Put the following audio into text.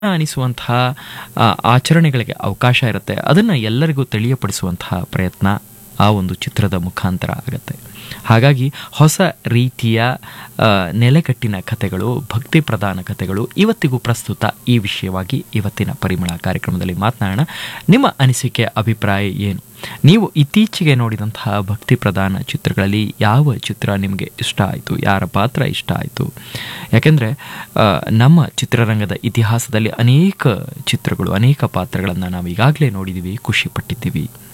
ಅನಿಸುವಂತಹ ಆ, ಆಚರಣೆಗಳಿಗೆ ಅವಕಾಶ ಇರುತ್ತೆ ಅದನ್ನು ಎಲ್ಲರಿಗೂ ತಿಳಿಯಪಡಿಸುವಂತಹ ಪ್ರಯತ್ನ ಆ ಒಂದು ಚಿತ್ರದ ಮುಖಾಂತರ ಆಗುತ್ತೆ ಹಾಗಾಗಿ ಹೊಸ ರೀತಿಯ ಆ, ನೆಲೆಗಟ್ಟಿನ ಕಥೆಗಳು ಭಕ್ತಿ ಪ್ರಧಾನ ಕಥೆಗಳು ಇವತ್ತಿಗೂ ಪ್ರಸ್ತುತ ಈ ವಿಷಯವಾಗಿ ಇವತ್ತಿನ ಪರಿಮಳ ಕಾರ್ಯಕ್ರಮದಲ್ಲಿ ಮಾತನಾಡೋಣ ನಿಮ್ಮ ಅನಿಸಿಕೆ ಅಭಿಪ್ರಾಯ ಏನು ನೀವು ಇತ್ತೀಚೆಗೆ ನೋಡಿದಂತಹ ಭಕ್ತಿ ಪ್ರಧಾನ ಚಿತ್ರಗಳಲ್ಲಿ ಯಾವ ಚಿತ್ರ ನಿಮಗೆ ಇಷ್ಟ ಆಯಿತು ಯಾರ ಪಾತ್ರ ಇಷ್ಟ ಆಯಿತು ಯಾಕೆಂದರೆ ನಮ್ಮ ಚಿತ್ರರಂಗದ ಇತಿಹಾಸದಲ್ಲಿ ಅನೇಕ ಚಿತ್ರಗಳು ಅನೇಕ ಪಾತ್ರಗಳನ್ನು ನಾವು ಈಗಾಗಲೇ ನೋಡಿದ್ದೀವಿ ಖುಷಿ ಪಟ್ಟಿದ್ದೀವಿ